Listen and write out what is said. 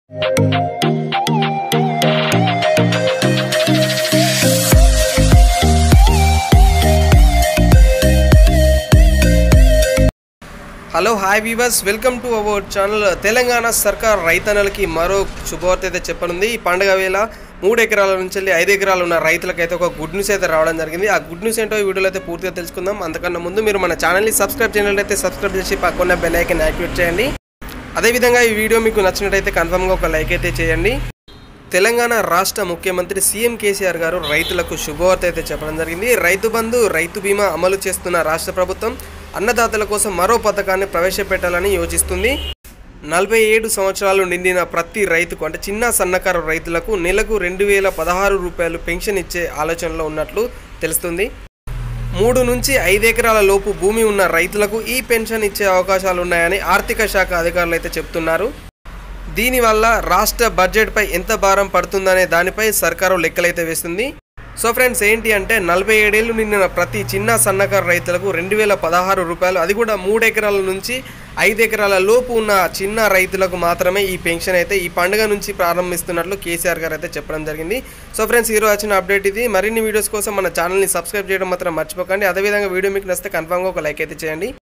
hello hi viewers welcome to our channel Telangana సర్కార్ రైతన్నలకి మరో శుభవార్త అయితే చెప్పనుంది ఈ పండుగ వేళ మూడు ఎకరాల నుంచి వెళ్ళి ఐదు ఎకరాలు ఉన్న రైతులకైతే ఒక గుడ్ న్యూస్ అయితే రావడం జరిగింది ఆ గుడ్ న్యూస్ ఏంటో ఈ వీడియోలో అయితే పూర్తిగా తెలుసుకుందాం అంతకన్నా ముందు మీరు మన ఛానల్ని సబ్స్క్రైబ్ చేయాలంటే సబ్స్క్రైబ్ చేసి పక్కన బెల్ ఐకన్ యాక్టివేట్ చేయండి అదేవిధంగా ఈ వీడియో మీకు నచ్చినట్టయితే కన్ఫర్మ్గా ఒక లైక్ అయితే చేయండి తెలంగాణ రాష్ట్ర ముఖ్యమంత్రి సీఎం కేసీఆర్ గారు రైతులకు శుభవార్త అయితే చెప్పడం జరిగింది రైతు బంధు రైతు బీమా అమలు చేస్తున్న రాష్ట్ర ప్రభుత్వం అన్నదాతల కోసం మరో పథకాన్ని ప్రవేశపెట్టాలని యోచిస్తుంది నలభై ఏడు సంవత్సరాలు నిండిన ప్రతి రైతుకు అంటే చిన్న సన్నకారు రైతులకు నెలకు రెండు వేల పదహారు రూపాయలు పెన్షన్ ఇచ్చే ఆలోచనలో ఉన్నట్లు తెలుస్తుంది మూడు నుంచి ఐదు ఎకరాల లోపు భూమి ఉన్న రైతులకు ఈ పెన్షన్ ఇచ్చే అవకాశాలు ఉన్నాయని ఆర్థిక శాఖ అధికారులు అయితే చెప్తున్నారు దీనివల్ల రాష్ట్ర బడ్జెట్పై ఎంత భారం పడుతుందనే దానిపై సర్కారు లెక్కలైతే వేస్తుంది సో ఫ్రెండ్స్ ఏంటి అంటే నలభై ఏడేళ్ళు నిండిన ప్రతి చిన్న సన్నకారు రైతులకు రెండు వేల పదహారు రూపాయలు అది కూడా మూడు ఎకరాల నుంచి ఐదు ఎకరాల లోపు ఉన్న చిన్న రైతులకు మాత్రమే ఈ పెన్షన్ అయితే ఈ పండుగ నుంచి ప్రారంభిస్తున్నట్లు కేసీఆర్ గారు అయితే చెప్పడం జరిగింది సో ఫ్రెండ్స్ ఈరోజు వచ్చిన అప్డేట్ ఇది మరిన్ని వీడియోస్ కోసం మన ఛానల్ని సబ్స్క్రైబ్ చేయడం మాత్రం మర్చిపోకండి అదేవిధంగా వీడియో మీకు నచ్చితే కన్ఫామ్గా ఒక లైక్ అయితే చేయండి